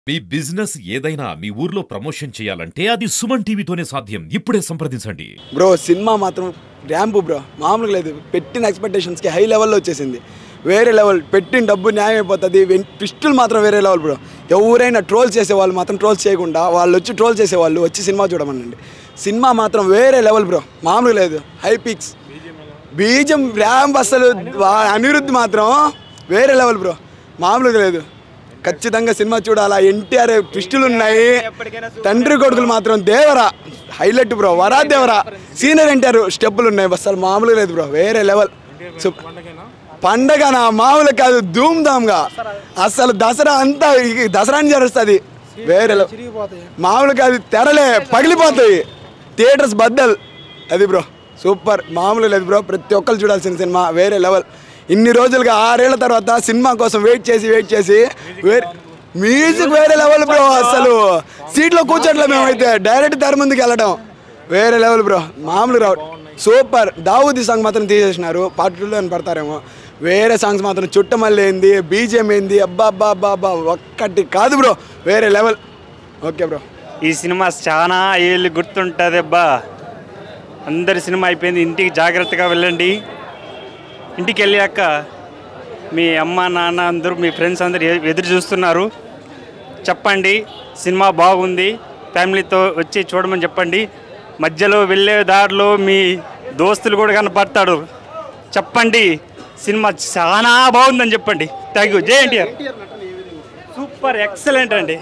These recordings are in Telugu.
మీ బిజినెస్ ఏదైనా మీ ఊర్లో ప్రమోషన్ చేయాలంటే అది సుమన్ టీవీతోనే సాధ్యం ఇప్పుడే సంప్రదించండి బ్రో సినిమా మాత్రం ర్యాంపు బ్రో మామూలుగా లేదు పెట్టిన ఎక్స్పెక్టేషన్స్కి హై లెవెల్లో వచ్చేసింది వేరే లెవెల్ పెట్టిన డబ్బు న్యాయం అయిపోతుంది ట్విస్టులు మాత్రం వేరే లెవెల్ బ్రో ఎవరైనా ట్రోల్ చేసే వాళ్ళు మాత్రం ట్రోల్స్ చేయకుండా వాళ్ళు వచ్చి ట్రోల్ చేసేవాళ్ళు వచ్చి సినిమా చూడమనండి సినిమా మాత్రం వేరే లెవెల్ బ్రో మామూలుగా లేదు హై పిక్స్ బీజం ర్యాంప్ అసలు వా- అనిరుద్ధ్ మాత్రం వేరే లెవెల్ బ్రో మామూలుగా లేదు ఖచ్చితంగా సినిమా చూడాలా ఎన్టీఆర్ ట్విస్టులు ఉన్నాయి తండ్రి కొడుకులు మాత్రం దేవరా హైలైట్ బ్రో వరా దేవరా సీనియర్ ఎన్టీఆర్ స్టెప్పులు ఉన్నాయి అసలు మామూలుగా లేదు బ్రో వేరే లెవెల్ పండగనా మామూలు కాదు ధూమ్ ధామ్గా అసలు దసరా అంతా ఈ దసరాని జరుస్తుంది వేరే లెవెల్ మామూలు కాదు తెరలే పగిలిపోతాయి థియేటర్స్ బద్దల్ అది బ్రో సూపర్ మామూలు లేదు బ్రో ప్రతి ఒక్కరు చూడాల్సిన సినిమా వేరే లెవెల్ ఇన్ని రోజులుగా ఆరేళ్ల తర్వాత సినిమా కోసం వెయిట్ చేసి వెయిట్ చేసి వేరే మ్యూజిక్ వేరే లెవెల్ బ్రో అసలు సీట్లో కూర్చోట్లే మేమైతే డైరెక్ట్ తెర ముందుకు వెళ్ళడం వేరే లెవెల్ బ్రో మామూలు రావు సూపర్ దావూది సాంగ్ మాత్రం తీసేసినారు పార్ట్ టూలో పడతారేమో వేరే సాంగ్స్ మాత్రం చుట్టమల్లి ఏంది బీజిఎం ఏంది అబ్బా అబ్బా అబ్బా అబ్బా ఒక్కటి కాదు బ్రో వేరే లెవెల్ ఓకే బ్రో ఈ సినిమా చాలా ఏళ్ళు గుర్తుంటుంది అబ్బా అందరి సినిమా అయిపోయింది ఇంటికి జాగ్రత్తగా వెళ్ళండి ఇంటికి వెళ్ళాక మీ అమ్మ నాన్న అందరూ మీ ఫ్రెండ్స్ అందరూ ఎ- ఎదురు చూస్తున్నారు చెప్పండి సినిమా బాగుంది ఫ్యామిలీతో వచ్చి చూడమని చెప్పండి మధ్యలో వెళ్ళే దారిలో మీ దోస్తులు కూడా కనపడతాడు చెప్పండి సినిమా చాలా బాగుందని చెప్పండి thank you Jai NTR super excellent అండి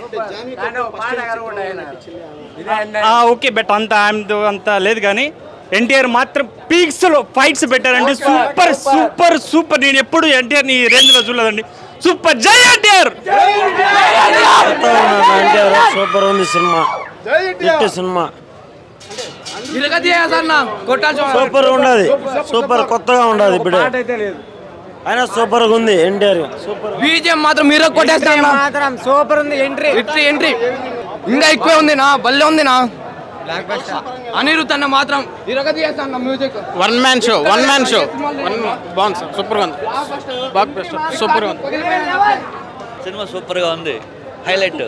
ఆ, ఓకే బట్ అంత ఆమెతో అంత లేదు కానీ ఎన్టీఆర్ మాత్రం పీక్స్ లో ఫైట్స్ పెట్టారండి సూపర్ సూపర్ సూపర్ నేను ఎప్పుడు ఎన్టీఆర్ ని రేంజ్ లో చూడలేదండి super Jai NTR NTR super ఉంది సినిమా హిట్ సినిమా సూపర్ ఉండదు సూపర్ కొత్తగా ఉండదు ఇప్పుడే అయినా సూపర్ గా ఉంది ఎన్టీఆర్ సూపర్ బీజిఎం మాత్రం మీరు కొట్టేస్తాను మాత్రం సూపర్ ఉంది ఎంట్రీ ఎంట్రీ ఎంట్రీ ఇంకా ఎక్కువే ఉంది నా భలే ఉంది నా అనిరుత్ అన్న మాత్రం ఇరగ తీయేస్తాను music one man show one man show one బాగుంది సార్ సూపర్గా ఉంది బాగా బెస్ట్ సూపర్గా ఉంది సినిమా సూపర్గా ఉంది హైలైట్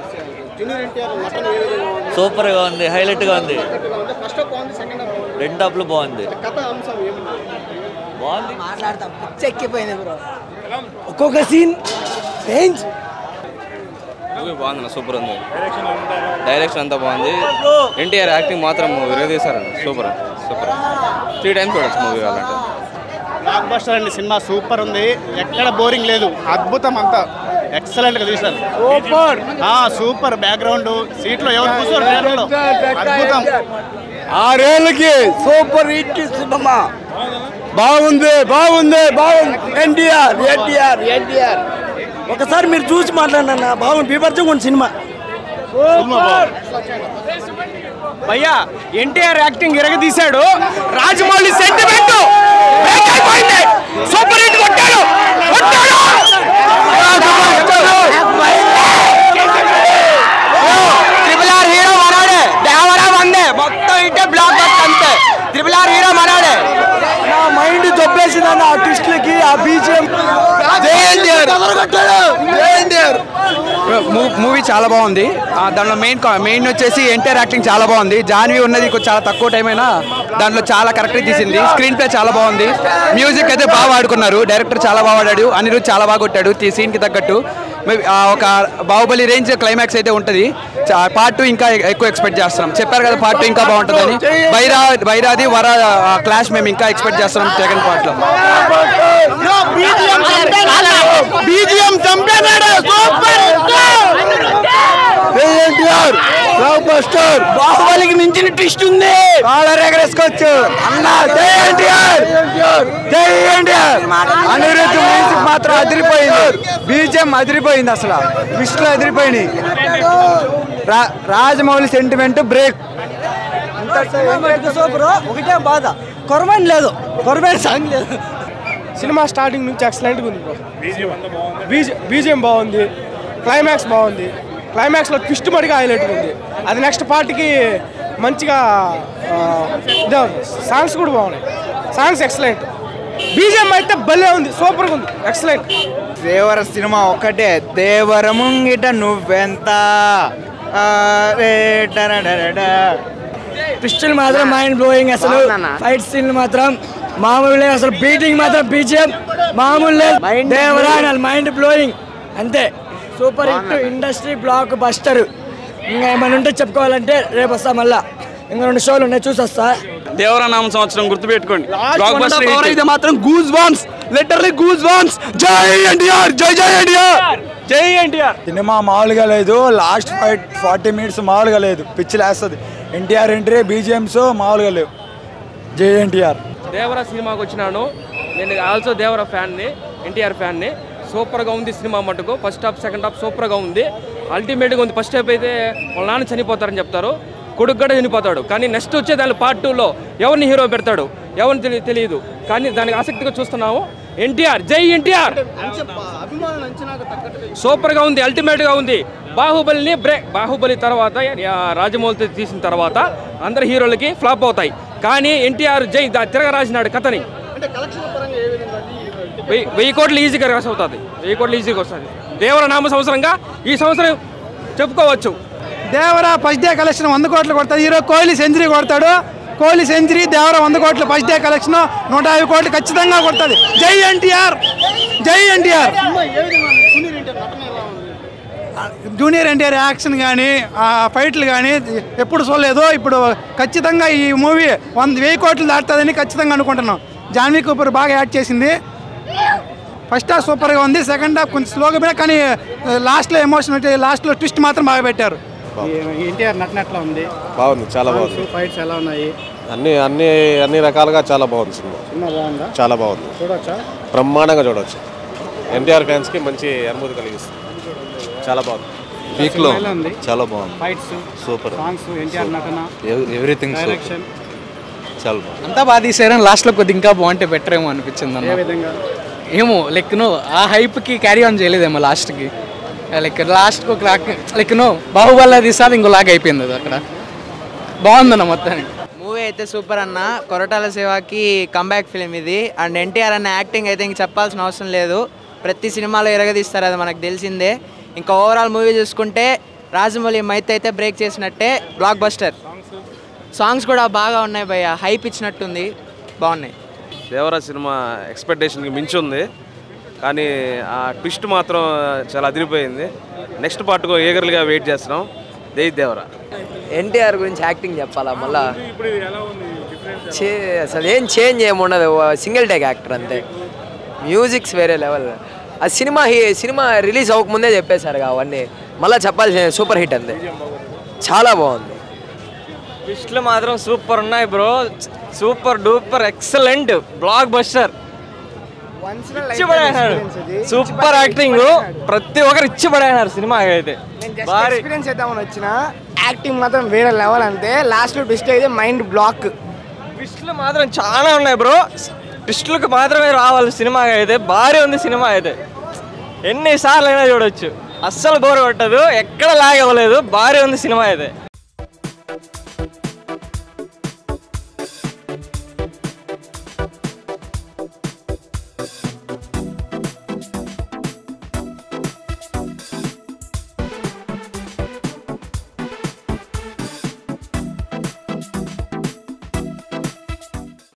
సూపర్గా ఉంది హైలైట్గా ఉంది రెండు హాఫ్లు బాగుంది బాగుంది చెక్కిపోయింది బ్రో ఒక్కొక్క సీన్ రేంజ్ మూవీ బాగుంది సూపర్ ఉంది డైరెక్షన్ అంతా బాగుంది ఎన్టీఆర్ యాక్టింగ్ మాత్రం విరగదీశారండి సూపర్ సూపర్ త్రీ టైమ్స్ చూడొచ్చు మూవీ కావాలంటే బ్లాక్ బస్టర్ అండి సినిమా సూపర్ ఉంది ఎక్కడ బోరింగ్ లేదు అద్భుతం అంతా ఎక్సలెంట్ గా తీశారు సూపర్ సూపర్ బ్యాక్గ్రౌండ్ సీట్లో ఎవరు కూర్చోరు థియేటర్లో. అద్భుతం ఆరేళ్ళకి సూపర్ హిట్ సినిమా బాగుంది బాగుంది బాగుంది ఎన్టీఆర్ ఎన్టీఆర్ ఎన్టీఆర్ ఒకసారి మీరు చూసి మాట్లాడండి అన్న బాగుంది బీభత్సంగా ఉంది సినిమా భయ్యా ఎన్టీఆర్ యాక్టింగ్ ఇరగ తీశాడు రాజమౌళి సెంటిమెంట్ సూపర్ హిట్ కొట్టాడు కొట్టాడు ట్రిపుల్ ఆర్ హీరో మనోడే దేవరా వందే మొత్తం ఇటే బ్లాక్ బస్టర్ అంతే ట్రిపుల్ ఆర్ హీరో మనోడే నా మైండ్ దొబ్బేసింది అన్న ఆ ట్విస్ట్లకి ఆ బీజిఎం మూవీ చాలా బాగుంది ఆ, దాంట్లో మెయిన్ మెయిన్ వచ్చేసి ఎన్టీఆర్ యాక్టింగ్ చాలా బాగుంది జాన్వి ఉన్నది కొంచెం చాలా తక్కువ టైం అయినా దాంట్లో చాలా కరెక్ట్గా తీసింది స్క్రీన్ ప్లే చాలా బాగుంది మ్యూజిక్ అయితే బాగా వాడుకున్నారు డైరెక్టర్ చాలా బాగా వాడాడు అనిరుద్ చాలా బాగా కొట్టాడు ఈ సీన్కి తగ్గట్టు మే- ఆ, ఒక బాహుబలి రేంజ్ క్లైమాక్స్ అయితే ఉంటుంది పార్ట్ టూ ఇంకా ఎక్కువ ఎక్స్పెక్ట్ చేస్తున్నాం చెప్పారు కదా పార్ట్ టూ ఇంకా బాగుంటుందని వైరా వైరాది వర క్లాష్ మేము ఇంకా ఎక్స్పెక్ట్ చేస్తున్నాం సెకండ్ పార్ట్లో బీజిఎం చంపేనాడు సూపర్ ఎన్టీఆర్ బ్లాక్ బస్టర్ బాహుబలికి మించిన ట్విస్ట్ ఉంది కాలర్ ఎగరేసుకోవచ్చు అన్న జై ఎన్టీఆర్ జై ఎన్టీఆర్ అనిరుద్ధ్ మ్యూజిక్ మాత్రం అదిరిపోయింది బీజిఎం అదిరిపోయింది అసలు ట్విస్ట్లు అదిరిపోయినాయి రా- రాజమౌళి సెంటిమెంట్ బ్రేక్ సూపర్ ఒకటే బాధ కొరమైన లేదు కొరమైన సాంగ్ లేదు సినిమా స్టార్టింగ్ నుంచి ఎక్సలెంట్గా ఉంది బ్రో బీజిఎం బాగుంది క్లైమాక్స్ బాగుంది క్లైమాక్స్లో ట్విస్ట్ మడిగా హైలైట్గా ఉంది అది నెక్స్ట్ పార్ట్కి మంచిగా సాంగ్స్ కూడా బాగున్నాయి సాంగ్స్ ఎక్సలెంట్ బీజిఎం అయితే భలే ఉంది సూపర్గా ఉంది ఎక్సలెంట్ దేవర సినిమా ఒక్కటే దేవర ముంగిట నువ్వెంత ఆ, రే డరడరడా. పిస్టల్ మాత్రం మైండ్ బ్లోయింగ్ అసలు ఫైట్ సీన్ మాత్రం మామూలు లేదు అసలు బీటింగ్ మాత్రం బీజిఎం మామూలు లేదు దేవరా మైండ్ బ్లోయింగ్ అంతే super hit industry block buster ఇంకా ఏమైనా ఉంటే చెప్పుకోవాలంటే రేపు వస్తా మళ్ళా ఇంకా రెండు షోలు ఉన్నాయి చూసి వస్తా దేవరనామ సంవత్సరం గుర్తుపెట్టుకోండి అయితే మాత్రం goose bumps literally goose bumps Jai NTR జై జై ఎన్టీఆర్ జై ఎన్టీఆర్ సినిమా మామూలుగా లేదు లాస్ట్ ఫైట్ ఫార్టీ మినిట్స్ మామూలుగా లేదు పిచ్చి లేస్తుంది ఎన్టీఆర్ ఎంట్రీ బీజిఎంస్ మామూలుగా లేవు జై ఎన్టీఆర్ దేవర సినిమాకి వచ్చినాను నేను ఆల్సో దేవర ఫ్యాన్ని ఎన్టీఆర్ ఫ్యాన్ని సూపర్గా ఉంది సినిమా మటుకు ఫస్ట్ హాఫ్ సెకండ్ హాఫ్ సూపర్గా ఉంది అల్టిమేట్గా ఉంది ఫస్ట్ హాఫ్ అయితే వాళ్ళ నాన్న చనిపోతారని చెప్తారు కొడుకు కూడా చనిపోతాడు కానీ నెక్స్ట్ వచ్చే దాని పార్ట్ టూలో ఎవరిని హీరో పెడతాడు ఎవరిని తెలి తెలియదు కానీ దానికి ఆసక్తిగా చూస్తున్నాము ఎన్టీఆర్ జై ఎన్టీఆర్ సూపర్గా ఉంది అల్టిమేట్గా ఉంది బాహుబలిని బ్రేక్ బాహుబలి తర్వాత ఆ, రాజమౌళితో తీసిన తర్వాత అందరి హీరోలకి ఫ్లాప్ అవుతాయి కానీ ఎన్టీఆర్ జై దా- తిరగరాసినాడు కథని వెయ్యి వెయ్యి కోట్లు ఈజీగా రాసి అవుతుంది వెయ్యి కోట్లు ఈజీగా వస్తుంది దేవర నామ సంవత్సరంగా ఈ సంవత్సరం చెప్పుకోవచ్చు దేవర ఫస్ట్ డే కలెక్షన్ వంద కోట్లు కొడతాడు హీరో కోహ్లీ సెంచరీ కొడతాడు కోహ్లీ సెంచరీ దేవర వంద కోట్లు ఫస్ట్ డే కలెక్షన్ నూట యాభై కోట్లు ఖచ్చితంగా కొడుతుంది జై ఎన్టీఆర్ జై ఎన్టీఆర్ జూనియర్ ఎన్టీఆర్ యాక్షన్ కానీ ఫైట్లు కానీ ఎప్పుడు చూడలేదు ఇప్పుడు ఖచ్చితంగా ఈ మూవీ వంద వెయ్యి కోట్లు దాటుతుందని ఖచ్చితంగా అనుకుంటున్నాం జాన్వీ కపూర్ బాగా యాడ్ చేసింది ఫస్ట్ హాఫ్ సూపర్గా ఉంది సెకండ్ హాఫ్ కొంచెం స్లోగా పోయినా కానీ లాస్ట్లో ఎమోషన్ అంటే లాస్ట్లో ట్విస్ట్ మాత్రం బాగా పెట్టారు ఎన్టీఆర్ నటన ఎట్లా ఉంది బాగుంది చాలా బాగుంది ఫైట్స్ ఎలా ఉన్నాయి అన్ని అన్ని అన్ని రకాలుగా చాలా బాగుంది సినిమా సినిమా బాగుందా చాలా బాగుంది చూడొచ్చా బ్రహ్మాండంగా చూడవచ్చు ఎన్టీఆర్ ఫ్యాన్స్కి మంచి అనుభూతి కలిగిస్తుంది చాలా బాగుంది వీక్లో ఎలా ఉంది? చాలా బాగుంది ఫైట్స్ సూపర్ సాంగ్స్ ఎన్టీఆర్ నటన ఎవ్రీథింగ్ డైరెక్షన్ చాలా బాగుంది అంతా బాగా తీసారని లాస్ట్లో కొద్ది ఇంకా బాగుంటే బెటర్ ఏమో అనిపించింది ఏ అన్న విధంగా ఏమో లైక్ నో ఆ హైప్కి క్యారీ ఆన్ చేయలేదేమో లాస్ట్కి లైక్ లాస్ట్కి ఒక లాక్ లైక్ నో బాహుబలి తీసాది ఇంకో లాగ్ అయిపోయింది అది అక్కడ బాగుందన్న మొత్తానికి మూవీ అయితే సూపర్ అన్న కొరటాల సేవాకి కంబ్యాక్ ఫిలిం ఇది అండ్ ఎన్టీఆర్ అన్న యాక్టింగ్ అయితే ఇంక చెప్పాల్సిన అవసరం లేదు ప్రతి సినిమాలో ఎరగదీస్తారు అది మనకు తెలిసిందే ఇంకా ఓవరాల్ మూవీ చూసుకుంటే రాజమౌళి మైత్ అయితే బ్రేక్ చేసినట్టే బ్లాక్ బస్టర్ సాంగ్స్ కూడా బాగా ఉన్నాయి భయ్య హైప్ ఇచ్చినట్టుంది బాగున్నాయి దేవర సినిమా ఎక్స్పెక్టేషన్కి మించి ఉంది కానీ ఆ ట్విస్ట్ మాత్రం చాలా అదిరిపోయింది నెక్స్ట్ పార్ట్కు ఏగర్లుగా వెయిట్ చేస్తున్నాం జై దేవర ఎన్టీఆర్ గురించి యాక్టింగ్ చెప్పాలా మళ్ళా చే అసలు ఏం చేంజ్ ఏమి ఉండదు సింగిల్ టేక్ యాక్టర్ అంతే మ్యూజిక్స్ వేరే లెవెల్ ఆ సినిమా హి- సినిమా రిలీజ్ అవ్వకముందే చెప్పేశారు అవన్నీ మళ్ళీ చెప్పాల్సిన సూపర్ హిట్ అంతే చాలా బాగుంది ట్విస్ట్లు మాత్రం సూపర్ ఉన్నాయి bro super duper excellent block buster ఇచ్చిపడేనాడు సూపర్ యాక్టింగ్ ప్రతి ఒక్కరు ఇచ్చిపడేనారు సినిమా అయితే భారీ ఎక్స్పీరియన్స్ చేద్దామని వచ్చిన యాక్టింగ్ మాత్రం వేరే లెవెల్ అంతే లాస్ట్ ట్విస్ట్ అయితే మైండ్ బ్లాక్ ట్విస్ట్లు మాత్రం చాలా ఉన్నాయి బ్రో ట్విస్ట్లకు మాత్రమే రావాలి సినిమా అయితే భారీ ఉంది సినిమా అయితే ఎన్నిసార్లు అయినా చూడొచ్చు అస్సలు బోర్ కొట్టదు ఎక్కడ లాగ్ అవ్వలేదు భారీ ఉంది సినిమా అయితే